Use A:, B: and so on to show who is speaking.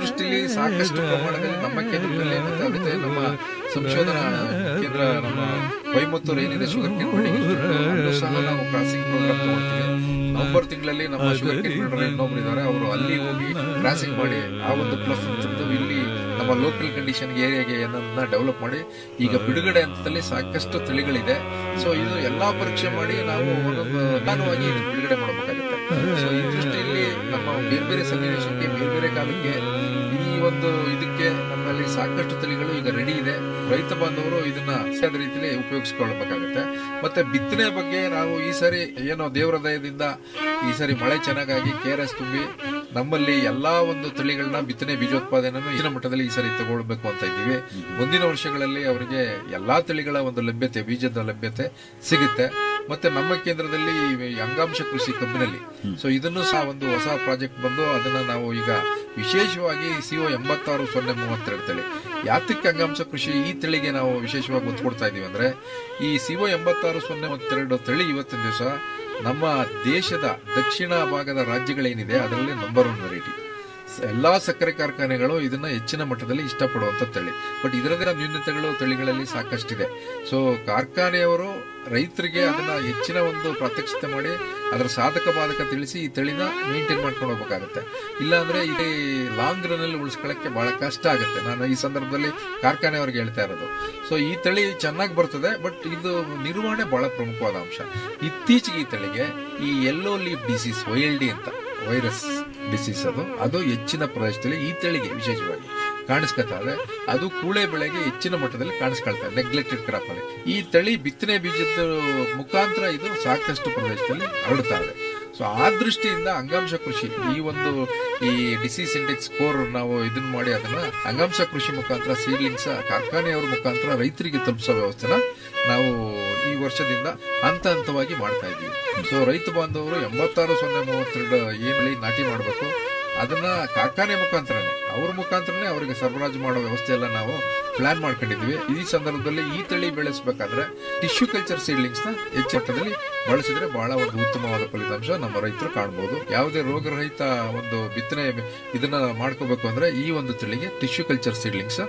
A: ದೃಷ್ಟಿಯಲ್ಲಿ ಸಾಕಷ್ಟು ಪ್ರಮಾಣದಲ್ಲಿ ನಮ್ಮ ಕೇಂದ್ರದಲ್ಲಿ ಮತ್ತೆ ಅದಕ್ಕೆ ನಮ್ಮ ಸಂಶೋಧನಾ ಕೇಂದ್ರ ನಮ್ಮ ಕೊಯಮತ್ತೂರು ಏನಿದೆ ಶುಗರ್ ಕೇನ್ ಅಲ್ಲೂ ಸಹ ನಾವು ಕ್ರಾಸಿಂಗ್ ಪ್ರೋಗ್ರಾಮ್ ತಗೊಳ್ತೀವಿ ನವೆಂಬರ್ ತಿಂಗಳಲ್ಲಿ ನಮ್ಮ ಶುಗರ್ ಕೇನ್ ಬಿಲ್ಡರ್ ಇನ್ನೊಬ್ರು ಇದ್ದಾರೆ ಅವರು ಅಲ್ಲಿ ಹೋಗಿ ಕ್ರಾಸಿಂಗ್ ಮಾಡಿ ಆ ಒಂದು ಪ್ಲಸ್ ತಂದು ಇಲ್ಲಿ ನಮ್ಮ ಲೋಕಲ್ ಕಂಡೀಷನ್ ಏರಿಯಾಗೆ ಅನ್ನೋದನ್ನ ಡೆವಲಪ್ ಮಾಡಿ ಈಗ ಬಿಡುಗಡೆ ಹಂತದಲ್ಲಿ ಸಾಕಷ್ಟು ತಳಿಗಳಿದೆ ಸೊ ಇದು ಎಲ್ಲಾ ಪರೀಕ್ಷೆ ಮಾಡಿ ನಾವು ಒಂದೊಂದು ನಿಧಾನವಾಗಿ ಇದನ್ನ ಬಿಡುಗಡೆ ಮಾಡಬೇಕಾಗುತ್ತೆ ಸೊ ಈ ದೃಷ್ಟಿಯಲ್ಲಿ ನಮ್ಮ ಬೇರೆ ಬೇರೆ ಸನ್ನಿವೇಶಕ್ಕೆ ಬೇರೆ ಬೇರೆ ಕಾಲಕ್ಕೆ ಈ ಒಂದು ಇದಕ್ಕೆ ನಮ್ಮಲ್ಲಿ ಸಾಕಷ್ಟು ತಳಿಗಳು ಈಗ ರೆಡಿ ಇದೆ ರೈತ ಬಾಂಧವರು ಇದನ್ನ ಸರಿಯಾದ ರೀತಿಯಲ್ಲಿ ಉಪಯೋಗಿಸ್ಕೊಳ್ಬೇಕಾಗುತ್ತೆ ಮತ್ತೆ ಬಿತ್ತನೆ ಬಗ್ಗೆ ನಾವು ಈ ಸರಿ ಏನೋ ದೇವರ ದಯದಿಂದ ಈ ಸರಿ ಮಳೆ ಚೆನ್ನಾಗಾಗಿ ಕೆಆರ್ಎಸ್ ತುಂಬಿ ನಮ್ಮಲ್ಲಿ ಎಲ್ಲಾ ಒಂದು ತಳಿಗಳನ್ನ ಬಿತ್ತನೆ ಬೀಜೋತ್ಪಾದನೆಯನ್ನು ಹೆಚ್ಚಿನ ಮಟ್ಟದಲ್ಲಿ ಈ ಸರಿ ತಗೊಳ್ಬೇಕು ಅಂತ ಇದ್ದೀವಿ ಮುಂದಿನ ವರ್ಷಗಳಲ್ಲಿ ಅವರಿಗೆ ಎಲ್ಲಾ ತಳಿಗಳ ಒಂದು ಲಭ್ಯತೆ ಬೀಜದ ಲಭ್ಯತೆ ಸಿಗುತ್ತೆ ಮತ್ತೆ ನಮ್ಮ ಕೇಂದ್ರದಲ್ಲಿ ಈ ಅಂಗಾಂಶ ಕೃಷಿ ಕಬ್ಬಿನಲ್ಲಿ ಸೊ ಇದನ್ನು ಸಹ ಒಂದು ಹೊಸ ಪ್ರಾಜೆಕ್ಟ್ ಬಂದು ಅದನ್ನ ನಾವು ಈಗ ವಿಶೇಷವಾಗಿ ಸಿಒ ಎಂಬತ್ತಾರು ಸೊನ್ನೆ ಮೂವತ್ತೆರಡು ತಳಿ ಯಾತಕ್ಕೆ ಅಂಗಾಂಶ ಕೃಷಿ ಈ ತಳಿಗೆ ನಾವು ವಿಶೇಷವಾಗಿ ಒತ್ತು ಕೊಡ್ತಾ ಇದೀವಿ ಅಂದ್ರೆ ಈ ಸಿಒ ಎಂಬತ್ತಾರು ಸೊನ್ನೆ ಮೂವತ್ತೆರಡು ತಳಿ ಇವತ್ತಿನ ದಿವಸ ನಮ್ಮ ದೇಶದ ದಕ್ಷಿಣ ಭಾಗದ ರಾಜ್ಯಗಳೇನಿದೆ ಅದರಲ್ಲಿ ನಂಬರ್ ಒನ್ ವೆರೈಟಿ ಎಲ್ಲಾ ಸಕ್ಕರೆ ಕಾರ್ಖಾನೆಗಳು ಇದನ್ನ ಹೆಚ್ಚಿನ ಮಟ್ಟದಲ್ಲಿ ಇಷ್ಟಪಡುವಂತ ತಳಿ ಬಟ್ ಇದರದೇ ನ್ಯೂನತೆಗಳು ತಳಿಗಳಲ್ಲಿ ಸಾಕಷ್ಟಿದೆ ಸೊ ಕಾರ್ಖಾನೆಯವರು ರೈತರಿಗೆ ಅದನ್ನ ಹೆಚ್ಚಿನ ಒಂದು ಪ್ರಾತ್ಯಕ್ಷಿತೆ ಮಾಡಿ ಅದರ ಸಾಧಕ ಬಾಧಕ ತಿಳಿಸಿ ಈ ತಳಿನ ಮೇಂಟೈನ್ ಮಾಡ್ಕೊಂಡು ಹೋಗ್ಬೇಕಾಗುತ್ತೆ ಇಲ್ಲಾಂದ್ರೆ ಇಲ್ಲಿ ಲಾಂಗ್ ರನ್ ಅಲ್ಲಿ ಉಳಿಸ್ಕೊಳ್ಳಕ್ಕೆ ಬಹಳ ಕಷ್ಟ ಆಗುತ್ತೆ ನಾನು ಈ ಸಂದರ್ಭದಲ್ಲಿ ಕಾರ್ಖಾನೆಯವ್ರಿಗೆ ಹೇಳ್ತಾ ಇರೋದು ಸೊ ಈ ತಳಿ ಚೆನ್ನಾಗಿ ಬರ್ತದೆ ಬಟ್ ಇದು ನಿರ್ವಹಣೆ ಬಹಳ ಪ್ರಮುಖವಾದ ಅಂಶ ಇತ್ತೀಚೆಗೆ ಈ ತಳಿಗೆ ಈ yellow leaf disease Y L D ಅಂತ ವೈರಸ್ ಡಿಸೀಸ್ ಅದು ಅದು ಹೆಚ್ಚಿನ ಪ್ರದೇಶದಲ್ಲಿ ಈ ತಳಿಗೆ ವಿಶೇಷವಾಗಿ ಕಾಣಿಸ್ಕೊತಾ ಇದೆ ಅದು ಕೂಳೆ ಬೆಳೆಗೆ ಹೆಚ್ಚಿನ ಮಟ್ಟದಲ್ಲಿ ಕಾಣಿಸ್ಕೊಳ್ತಾ ಇದೆ ನೆಗ್ಲೆಕ್ಟೆಡ್ ಕ್ರಾಪ್ ಅಲ್ಲಿ ಈ ತಳಿ ಬಿತ್ತನೆ ಬೀಜದ ಮುಖಾಂತರ ಇದು ಸಾಕಷ್ಟು ಪ್ರದೇಶದಲ್ಲಿ ಹರಡ್ತಾ ಇದೆ ಸೊ ಆ ದೃಷ್ಟಿಯಿಂದ ಅಂಗಾಂಶ ಕೃಷಿ ಈ ಒಂದು ಈ ಡಿಸೀಸ್ ಇಂಡೆಕ್ಸ್ ಸ್ಕೋರ್ ನಾವು ಇದನ್ನ ಮಾಡಿ ಅದನ್ನ ಅಂಗಾಂಶ ಕೃಷಿ ಮುಖಾಂತರ ಸೀಡ್ಲಿಂಗ್ಸ್ ಕಾರ್ಖಾನೆಯವರ ಮುಖಾಂತರ ರೈತರಿಗೆ ತಲುಪಿಸೋ ವ್ಯವಸ್ಥೆನ ನಾವು ಈ ವರ್ಷದಿಂದ ಹಂತ ಹಂತವಾಗಿ ಮಾಡ್ತಾ ಇದ್ದೀವಿ ಸೊ ರೈತ ಬಾಂಧವರು ಎಂಬತ್ತಾರು ಸೊನ್ನೆ ಮೂವತ್ತೆರಡು ಏನ್ ಬೆಳೆ ನಾಟಿ ಮಾಡಬೇಕು ಅದನ್ನ ಕಾರ್ಖಾನೆ ಮುಖಾಂತರನೇ ಅವ್ರ ಮುಖಾಂತರನೇ ಅವರಿಗೆ ಸರಬರಾಜು ಮಾಡೋ ವ್ಯವಸ್ಥೆ ಎಲ್ಲ ನಾವು ಪ್ಲಾನ್ ಮಾಡ್ಕೊಂಡಿದ್ವಿ ಈ ಸಂದರ್ಭದಲ್ಲಿ ಈ ತಳಿ ಬೆಳೆಸಬೇಕಾದ್ರೆ ಟಿಶ್ಯೂ ಕಲ್ಚರ್ ಸೀಡ್ಲಿಂಗ್ಸ್ ನ ಹೆಚ್ಚು ಮಟ್ಟದಲ್ಲಿ ಬಳಸಿದ್ರೆ ಬಹಳ ಒಂದು ಉತ್ತಮವಾದ ಫಲಿತಾಂಶ ನಮ್ಮ ರೈತರು ಕಾಣಬಹುದು ಯಾವುದೇ ರೋಗರಹಿತ ಒಂದು ಬಿತ್ತನೆ ಇದನ್ನ ಮಾಡ್ಕೋಬೇಕು ಅಂದ್ರೆ ಈ ಒಂದು ತಳಿಗೆ ಟಿಶ್ಯೂ ಕಲ್ಚರ್ ಸೀಡ್ಲಿಂಗ್ಸ್